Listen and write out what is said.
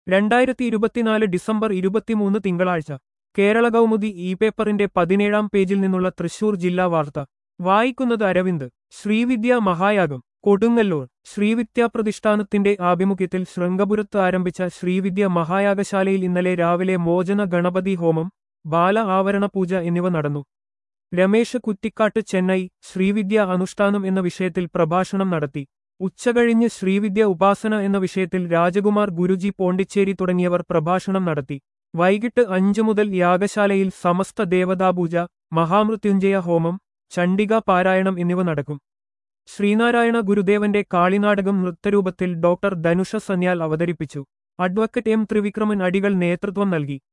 രണ്ടായിരത്തി ഇരുപത്തിനാല് ഡിസംബർ ഇരുപത്തിമൂന്ന് തിങ്കളാഴ്ച കേരള കൗമുദി ഇ പേപ്പറിന്റെ പതിനേഴാം പേജിൽ നിന്നുള്ള തൃശൂർ ജില്ലാ വാർത്ത വായിക്കുന്നത് അരവിന്ദ് ശ്രീവിദ്യ മഹായാഗം കൊടുങ്ങല്ലൂർ ശ്രീവിദ്യാപ്രതിഷ്ഠാനത്തിന്റെ ആഭിമുഖ്യത്തിൽ ശൃംഗപുരത്ത് ആരംഭിച്ച ശ്രീവിദ്യ മഹായാഗശാലയിൽ ഇന്നലെ രാവിലെ മോചന ഗണപതി ഹോമം ബാല ആവരണ പൂജ എന്നിവ നടന്നു രമേശ് കുറ്റിക്കാട്ട് ചെന്നൈ ശ്രീവിദ്യ അനുഷ്ഠാനം എന്ന വിഷയത്തിൽ പ്രഭാഷണം നടത്തി ഉച്ചകഴിഞ്ഞ് ശ്രീവിദ്യ ഉപാസന എന്ന വിഷയത്തിൽ രാജകുമാർ ഗുരുജി പോണ്ടിച്ചേരി തുടങ്ങിയവർ പ്രഭാഷണം നടത്തി വൈകിട്ട് അഞ്ചു മുതൽ യാഗശാലയിൽ സമസ്ത ദേവതാപൂജ മഹാമൃത്യുഞ്ജയ ഹോമം ചണ്ഡിക പാരായണം എന്നിവ നടക്കും ശ്രീനാരായണ ഗുരുദേവന്റെ കാളിനാടകം നൃത്തരൂപത്തിൽ ഡോക്ടർ ധനുഷ സന്യാൽ അവതരിപ്പിച്ചു അഡ്വക്കറ്റ് എം ത്രിവിക്രമൻ അടികൾ നേതൃത്വം നൽകി